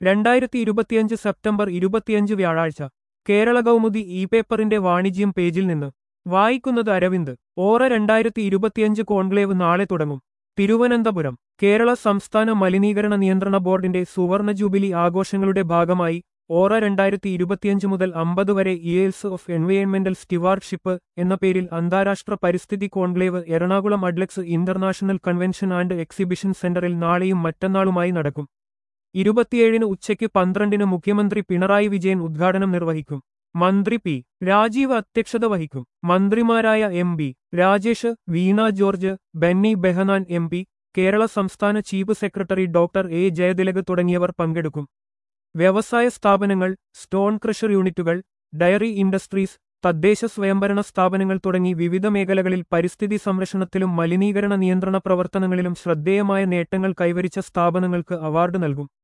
രണ്ടായിരത്തി ഇരുപത്തിയഞ്ച് സെപ്റ്റംബർ ഇരുപത്തിയഞ്ച് വ്യാഴാഴ്ച കേരള കൗമുദി ഇ പേപ്പറിന്റെ വാണിജ്യം പേജിൽ നിന്ന് വായിക്കുന്നത് അരവിന്ദ് ഓറ രണ്ടായിരത്തി ഇരുപത്തിയഞ്ച് കോൺക്ലേവ് നാളെ തുടങ്ങും തിരുവനന്തപുരം കേരള സംസ്ഥാന മലിനീകരണ നിയന്ത്രണ ബോർഡിന്റെ സുവർണ ജൂബിലി ആഘോഷങ്ങളുടെ ഭാഗമായി ഓറ രണ്ടായിരത്തി ഇരുപത്തിയഞ്ച് മുതൽ അമ്പത് വരെ ഇയേഴ്സ് ഓഫ് എൻവയോൺമെന്റൽ സ്റ്റിവാർഡ്ഷിപ്പ് എന്ന പേരിൽ അന്താരാഷ്ട്ര പരിസ്ഥിതി conclave Ernakulam Adlux international convention and exhibition സെന്ററിൽ നാളെയും മറ്റന്നാളുമായി നടക്കും ഇരുപത്തിയേഴിന് ഉച്ചയ്ക്ക് പന്ത്രണ്ടിന് മുഖ്യമന്ത്രി പിണറായി വിജയൻ ഉദ്ഘാടനം നിർവഹിക്കും മന്ത്രി പി രാജീവ് അധ്യക്ഷത വഹിക്കും മന്ത്രിമാരായ M B Rajesh Veena George Benny Behanan M P Kerala സംസ്ഥാന chief secretary doctor A Jayathilak തുടങ്ങിയവർ പങ്കെടുക്കും വ്യവസായ സ്ഥാപനങ്ങൾ സ്റ്റോൺ ക്രഷർ യൂണിറ്റുകൾ ഡയറി ഇൻഡസ്ട്രീസ് തദ്ദേശ സ്വയംഭരണ സ്ഥാപനങ്ങൾ തുടങ്ങി വിവിധ മേഖലകളിൽ പരിസ്ഥിതി സംരക്ഷണത്തിലും മലിനീകരണ നിയന്ത്രണ പ്രവർത്തനങ്ങളിലും ശ്രദ്ധേയമായ നേട്ടങ്ങൾ കൈവരിച്ച സ്ഥാപനങ്ങൾക്ക് അവാർഡ് നൽകും